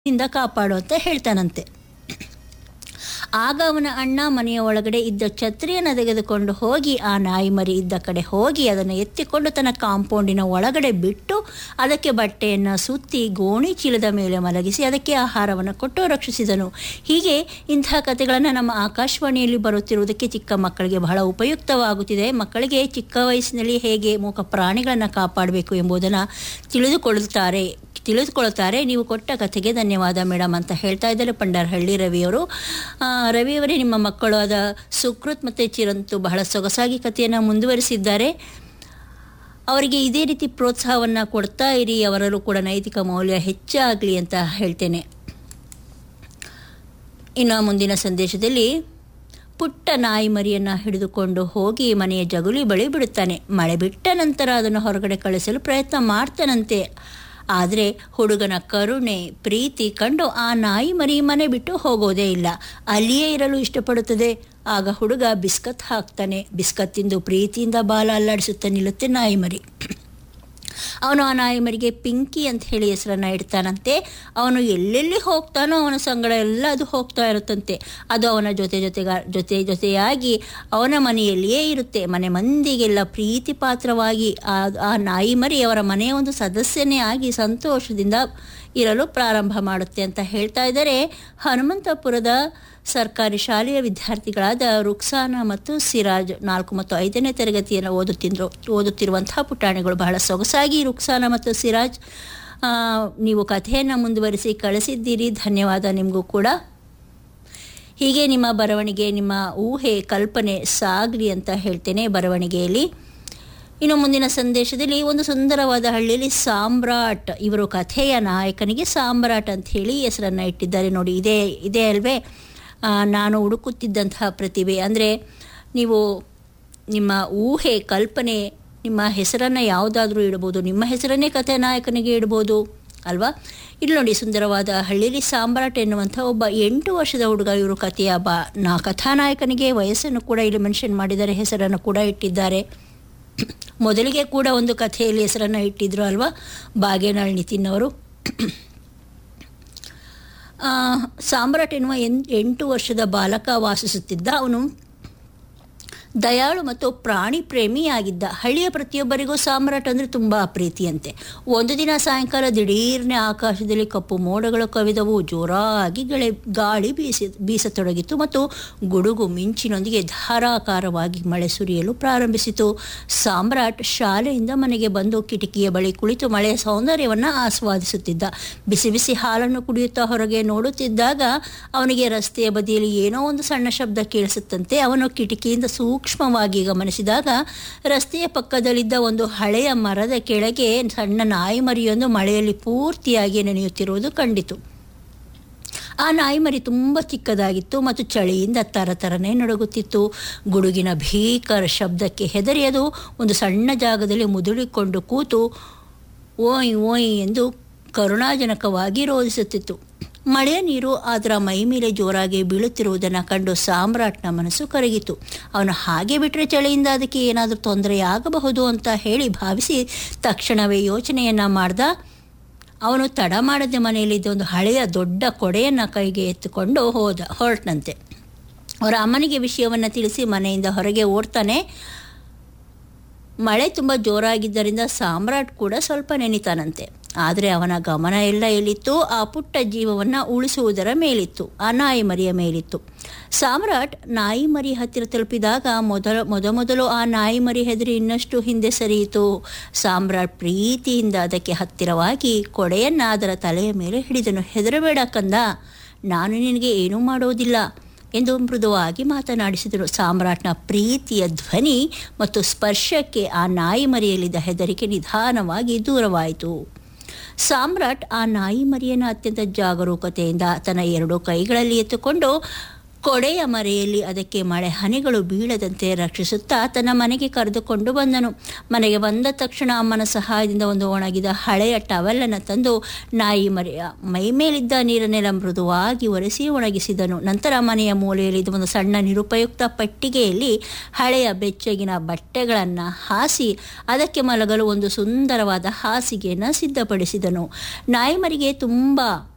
ಇಂದ ಕಾಪಾಡು ಅಂತ ಹೇಳ್ತಾನಂತೆ ಆಗ ಅವನ ಅಣ್ಣ ಮನೆಯ ಒಳಗಡೆ ಇದ್ದ ಛತ್ರಿಯನ್ನು ತೆಗೆದುಕೊಂಡು ಹೋಗಿ ಆ ನಾಯಿ ಮರಿ ಇದ್ದ ಕಡೆ ಹೋಗಿ ಅದನ್ನು ಎತ್ತಿಕೊಂಡು ತನ್ನ ಕಾಂಪೌಂಡಿನ ಒಳಗಡೆ ಬಿಟ್ಟು ಅದಕ್ಕೆ ಬಟ್ಟೆಯನ್ನು ಸುತ್ತಿ ಗೋಣಿ ಚೀಲದ ಮೇಲೆ ಮಲಗಿಸಿ ಅದಕ್ಕೆ ಆಹಾರವನ್ನು ಕೊಟ್ಟು ರಕ್ಷಿಸಿದನು ಹೀಗೆ ಇಂತಹ ಕಥೆಗಳನ್ನು ನಮ್ಮ ಆಕಾಶವಾಣಿಯಲ್ಲಿ ಬರುತ್ತಿರುವುದಕ್ಕೆ ಚಿಕ್ಕ ಮಕ್ಕಳಿಗೆ ಬಹಳ ಉಪಯುಕ್ತವಾಗುತ್ತಿದೆ ಮಕ್ಕಳಿಗೆ ಚಿಕ್ಕ ವಯಸ್ಸಿನಲ್ಲಿ ಹೇಗೆ ಮೂಕ ಪ್ರಾಣಿಗಳನ್ನು ಕಾಪಾಡಬೇಕು ಎಂಬುದನ್ನು ತಿಳಿದುಕೊಳ್ಳುತ್ತಾರೆ ತಿಳಿದುಕೊಳ್ಳುತ್ತಾರೆ ನೀವು ಕೊಟ್ಟ ಕಥೆಗೆ ಧನ್ಯವಾದ ಮೇಡಮ್ ಅಂತ ಹೇಳ್ತಾ ಇದ್ದಾರೆ ಪಂಡರಹಳ್ಳಿ ರವಿಯವರು ಆ, ರವಿಯವರೇ ನಿಮ್ಮ ಮಕ್ಕಳು ಆದ ಸುಕೃತ್ ಮತ್ತು ಚಿರಂತು ಬಹಳ ಸೊಗಸಾಗಿ ಕಥೆಯನ್ನು ಮುಂದುವರಿಸಿದ್ದಾರೆ ಅವರಿಗೆ ಇದೇ ರೀತಿ ಪ್ರೋತ್ಸಾಹವನ್ನು ಕೊಡ್ತಾ ಇರಿ ಅವರಲ್ಲೂ ಕೂಡ ನೈತಿಕ ಮೌಲ್ಯ ಹೆಚ್ಚಾಗಲಿ ಅಂತ ಹೇಳ್ತೇನೆ ಇನ್ನು ಮುಂದಿನ ಸಂದೇಶದಲ್ಲಿ ಪುಟ್ಟ ನಾಯಿ ಮರಿಯನ್ನು ಹಿಡಿದುಕೊಂಡು ಹೋಗಿ ಮನೆಯ ಜಗುಲಿ ಬಳಿ ಬಿಡುತ್ತಾನೆ ಮಳೆ ಬಿಟ್ಟ ನಂತರ ಅದನ್ನು ಹೊರಗಡೆ ಕಳಿಸಲು ಪ್ರಯತ್ನ ಮಾಡ್ತಾನಂತೆ ಆದರೆ ಹುಡುಗನ ಕರುಣೆ ಪ್ರೀತಿ ಕಂಡು ಆ ನಾಯಿ ಮರಿ ಮನೆ ಬಿಟ್ಟು ಹೋಗೋದೇ ಇಲ್ಲ ಅಲ್ಲಿಯೇ ಇರಲು ಇಷ್ಟಪಡುತ್ತದೆ ಆಗ ಹುಡುಗ ಬಿಸ್ಕತ್ ಹಾಕ್ತಾನೆ ಬಿಸ್ಕತ್ ತಿಂದು ಪ್ರೀತಿಯಿಂದ ಬಾಲ ಅಲ್ಲಾಡಿಸುತ್ತಾ ನಿಲ್ಲುತ್ತೆ ನಾಯಿ ಮರಿ ಅವನು ಆ ನಾಯಿ ಮರಿಗೆ ಪಿಂಕಿ ಅಂತ ಹೇಳಿ ಹೆಸರನ್ನು ಇಡ್ತಾನಂತೆ ಅವನು ಎಲ್ಲೆಲ್ಲಿ ಹೋಗ್ತಾನೋ ಅವನ ಸಂಗಡ ಎಲ್ಲ ಅದು ಹೋಗ್ತಾ ಇರುತ್ತಂತೆ ಅದು ಅವನ ಜೊತೆ ಜೊತೆಗ ಜೊತೆ ಜೊತೆಯಾಗಿ ಅವನ ಮನೆಯಲ್ಲಿಯೇ ಇರುತ್ತೆ ಮನೆ ಮಂದಿಗೆಲ್ಲ ಪ್ರೀತಿ ಪಾತ್ರವಾಗಿ ಆ ಆ ನಾಯಿ ಮರಿ ಅವರ ಮನೆಯ ಒಂದು ಸದಸ್ಯನೇ ಆಗಿ ಸಂತೋಷದಿಂದ ಇರಲು ಪ್ರಾರಂಭ ಮಾಡುತ್ತೆ ಅಂತ ಹೇಳ್ತಾ ಇದ್ದಾರೆ ಹನುಮಂತಪುರದ ಸರ್ಕಾರಿ ಶಾಲೆಯ ವಿದ್ಯಾರ್ಥಿಗಳಾದ ರುಕ್ಸಾನ ಮತ್ತು ಸಿರಾಜ್ ನಾಲ್ಕು ಮತ್ತು ಐದನೇ ತರಗತಿಯನ್ನು ಓದುತ್ತಿದ್ರು ಓದುತ್ತಿರುವಂತಹ ಪುಟಾಣಿಗಳು ಬಹಳ ಸೊಗಸಾಗಿ ರುಕ್ಸಾನ ಮತ್ತು ಸಿರಾಜ್ ಆ, ನೀವು ಕಥೆಯನ್ನು ಮುಂದುವರಿಸಿ ಕಳಿಸಿದ್ದೀರಿ ಧನ್ಯವಾದ ನಿಮಗೂ ಕೂಡ ಹೀಗೆ ನಿಮ್ಮ ಬರವಣಿಗೆ ನಿಮ್ಮ ಊಹೆ ಕಲ್ಪನೆ ಸಾಗಲಿ ಅಂತ ಹೇಳ್ತೇನೆ ಬರವಣಿಗೆಯಲ್ಲಿ ಇನ್ನು ಮುಂದಿನ ಸಂದೇಶದಲ್ಲಿ ಒಂದು ಸುಂದರವಾದ ಹಳ್ಳಿಯಲ್ಲಿ ಸಾಮ್ರಾಟ್ ಇವರು ಕಥೆಯ ನಾಯಕನಿಗೆ ಸಾಮ್ರಾಟ್ ಅಂತ ಹೇಳಿ ಹೆಸರನ್ನು ಇಟ್ಟಿದ್ದಾರೆ ನೋಡಿ ಇದೇ ಇದೇ ಅಲ್ವೇ ಆ, ನಾನು ಹುಡುಕುತ್ತಿದ್ದಂತಹ ಪ್ರತಿಭೆ ಅಂದರೆ ನೀವು ನಿಮ್ಮ ಊಹೆ ಕಲ್ಪನೆ ನಿಮ್ಮ ಹೆಸರನ್ನು ಯಾವುದಾದ್ರೂ ಇಡ್ಬೋದು ನಿಮ್ಮ ಹೆಸರನ್ನೇ ಕಥೆ ನಾಯಕನಿಗೆ ಇಡ್ಬೋದು ಅಲ್ವಾ ಇಲ್ಲಿ ನೋಡಿ ಸುಂದರವಾದ ಹಳ್ಳಿಲಿ ಸಾಮ್ರಾಟ್ ಎನ್ನುವಂಥ ಒಬ್ಬ ಎಂಟು ವರ್ಷದ ಹುಡುಗ ಇವರು ಕಥೆಯ ಬಾ ನಾ ಕಥಾನಾಯಕನಿಗೆ ವಯಸ್ಸನ್ನು ಕೂಡ ಇಲ್ಲಿ ಮೆನ್ಷನ್ ಮಾಡಿದ್ದಾರೆ ಹೆಸರನ್ನು ಕೂಡ ಇಟ್ಟಿದ್ದಾರೆ ಮೊದಲಿಗೆ ಕೂಡ ಒಂದು ಕಥೆಯಲ್ಲಿ ಹೆಸರನ್ನು ಇಟ್ಟಿದ್ರು ಅಲ್ವಾ ಬಾಗೇನಾಳ್ ನಿತಿನ್ ಅವರು ಆ, ಸಾಮ್ರಾಟ್ ಎನ್ನುವ ಎನ್ ಎಂಟು ವರ್ಷದ ಬಾಲಕ ವಾಸಿಸುತ್ತಿದ್ದ ಅವನು ದಯಾಳು ಮತ್ತು ಪ್ರಾಣಿ ಪ್ರೇಮಿಯಾಗಿದ್ದ ಹಳ್ಳಿಯ ಪ್ರತಿಯೊಬ್ಬರಿಗೂ ಸಾಮ್ರಾಟ್ ಅಂದರೆ ತುಂಬ ಪ್ರೀತಿಯಂತೆ ಒಂದು ದಿನ ಸಾಯಂಕಾಲ ದಿಢೀರ್ನೆ ಆಕಾಶದಲ್ಲಿ ಕಪ್ಪು ಮೋಡಗಳು ಕವಿದವು ಜೋರಾಗಿ ಗೆಳೆ ಗಾಳಿ ಬೀಸಿ ಬೀಸತೊಡಗಿತು ಮತ್ತು ಗುಡುಗು ಮಿಂಚಿನೊಂದಿಗೆ ಧಾರಾಕಾರವಾಗಿ ಮಳೆ ಸುರಿಯಲು ಪ್ರಾರಂಭಿಸಿತು ಸಾಮ್ರಾಟ್ ಶಾಲೆಯಿಂದ ಮನೆಗೆ ಬಂದು ಕಿಟಕಿಯ ಬಳಿ ಕುಳಿತು ಮಳೆಯ ಸೌಂದರ್ಯವನ್ನು ಆಸ್ವಾದಿಸುತ್ತಿದ್ದ ಬಿಸಿ ಬಿಸಿ ಹಾಲನ್ನು ಕುಡಿಯುತ್ತಾ ಹೊರಗೆ ನೋಡುತ್ತಿದ್ದಾಗ ಅವನಿಗೆ ರಸ್ತೆಯ ಬದಿಯಲ್ಲಿ ಏನೋ ಒಂದು ಸಣ್ಣ ಶಬ್ದ ಕೇಳಿಸುತ್ತಂತೆ ಅವನು ಕಿಟಕಿಯಿಂದ ಸೂಕ್ಷ್ಮವಾಗಿ ಗಮನಿಸಿದಾಗ ರಸ್ತೆಯ ಪಕ್ಕದಲ್ಲಿದ್ದ ಒಂದು ಹಳೆಯ ಮರದ ಕೆಳಗೆ ಸಣ್ಣ ನಾಯಿ ಮರಿಯೊಂದು ಮಳೆಯಲ್ಲಿ ಪೂರ್ತಿಯಾಗಿ ನೆನೆಯುತ್ತಿರುವುದು ಕಂಡಿತು ಆ ನಾಯಿ ಮರಿ ತುಂಬ ಚಿಕ್ಕದಾಗಿತ್ತು ಮತ್ತು ಚಳಿಯಿಂದ ತರತರನೆ ನಡುಗುತ್ತಿತ್ತು ಗುಡುಗಿನ ಭೀಕರ ಶಬ್ದಕ್ಕೆ ಹೆದರಿ ಅದು ಒಂದು ಸಣ್ಣ ಜಾಗದಲ್ಲಿ ಮುದುಳಿಕೊಂಡು ಕೂತು ಓಯ್ ಓಯ್ ಎಂದು ಕರುಣಾಜನಕವಾಗಿ ರೋಧಿಸುತ್ತಿತ್ತು ಮಳೆಯ ನೀರು ಅದರ ಮೈ ಮೇಲೆ ಜೋರಾಗಿ ಬೀಳುತ್ತಿರುವುದನ್ನು ಕಂಡು ಸಾಮ್ರಾಟ್ನ ಮನಸ್ಸು ಕರಗಿತು ಅವನು ಹಾಗೆ ಬಿಟ್ಟರೆ ಚಳಿಯಿಂದ ಅದಕ್ಕೆ ಏನಾದರೂ ತೊಂದರೆಯಾಗಬಹುದು ಅಂತ ಹೇಳಿ ಭಾವಿಸಿ ತಕ್ಷಣವೇ ಯೋಚನೆಯನ್ನು ಮಾಡ್ದ ಅವನು ತಡ ಮಾಡದೆ ಮನೆಯಲ್ಲಿದ್ದ ಒಂದು ಹಳೆಯ ದೊಡ್ಡ ಕೊಡೆಯನ್ನು ಕೈಗೆ ಎತ್ತುಕೊಂಡು ಹೋದ ಹೊರಟನಂತೆ ಅವರ ಅಮ್ಮನಿಗೆ ವಿಷಯವನ್ನು ತಿಳಿಸಿ ಮನೆಯಿಂದ ಹೊರಗೆ ಓಡ್ತಾನೆ ಮಳೆ ತುಂಬ ಜೋರಾಗಿದ್ದರಿಂದ ಸಾಮ್ರಾಟ್ ಕೂಡ ಸ್ವಲ್ಪ ನೆನಿತಾನಂತೆ ಆದರೆ ಅವನ ಗಮನ ಎಲ್ಲ ಎಲ್ಲಿತ್ತು ಆ ಪುಟ್ಟ ಜೀವವನ್ನು ಉಳಿಸುವುದರ ಮೇಲಿತ್ತು ಆ ನಾಯಿ ಮರಿಯ ಮೇಲಿತ್ತು ಸಾಮ್ರಾಟ್ ನಾಯಿ ಮರಿ ಹತ್ತಿರ ತಲುಪಿದಾಗ ಮೊದಲ ಮೊದಮೊದಲು ಆ ನಾಯಿ ಮರಿ ಹೆದರಿ ಇನ್ನಷ್ಟು ಹಿಂದೆ ಸರಿಯಿತು ಸಾಮ್ರಾಟ್ ಪ್ರೀತಿಯಿಂದ ಅದಕ್ಕೆ ಹತ್ತಿರವಾಗಿ ಕೊಡೆಯನ್ನು ಅದರ ತಲೆಯ ಮೇಲೆ ಹಿಡಿದನು ಹೆದರಬೇಡ ಕಂದ ನಾನು ನಿನಗೆ ಏನೂ ಮಾಡೋದಿಲ್ಲ ಎಂದು ಮೃದುವಾಗಿ ಮಾತನಾಡಿಸಿದರು ಸಾಮ್ರಾಟ್ನ ಪ್ರೀತಿಯ ಧ್ವನಿ ಮತ್ತು ಸ್ಪರ್ಶಕ್ಕೆ ಆ ನಾಯಿ ಮರಿಯಲ್ಲಿದ್ದ ಹೆದರಿಕೆ ನಿಧಾನವಾಗಿ ದೂರವಾಯಿತು ಸಾಮ್ರಾಟ್ ಆ ನಾಯಿ ಮರಿಯನ್ನು ಅತ್ಯಂತ ಜಾಗರೂಕತೆಯಿಂದ ತನ್ನ ಎರಡು ಕೈಗಳಲ್ಲಿ ಎತ್ತುಕೊಂಡು ಕೊಡೆಯ ಮರೆಯಲ್ಲಿ ಅದಕ್ಕೆ ಮಳೆ ಹನಿಗಳು ಬೀಳದಂತೆ ರಕ್ಷಿಸುತ್ತಾ ತನ್ನ ಮನೆಗೆ ಕರೆದುಕೊಂಡು ಬಂದನು ಮನೆಗೆ ಬಂದ ತಕ್ಷಣ ಅಮ್ಮನ ಸಹಾಯದಿಂದ ಒಂದು ಒಣಗಿದ ಹಳೆಯ ಟವೆಲ್ಲನ್ನು ತಂದು ನಾಯಿ ಮರೆಯ ಮೈ ಮೇಲಿದ್ದ ನೀರನ್ನೆಲ್ಲ ಮೃದುವಾಗಿ ಒರೆಸಿ ಒಣಗಿಸಿದನು ನಂತರ ಮನೆಯ ಮೂಲೆಯಲ್ಲಿದ್ದ ಒಂದು ಸಣ್ಣ ನಿರುಪಯುಕ್ತ ಪೆಟ್ಟಿಗೆಯಲ್ಲಿ ಹಳೆಯ ಬೆಚ್ಚಗಿನ ಬಟ್ಟೆಗಳನ್ನು ಹಾಸಿ ಅದಕ್ಕೆ ಮಲಗಲು ಒಂದು ಸುಂದರವಾದ ಹಾಸಿಗೆಯನ್ನು ಸಿದ್ಧಪಡಿಸಿದನು ನಾಯಿ ಮರಿಗೆ ತುಂಬ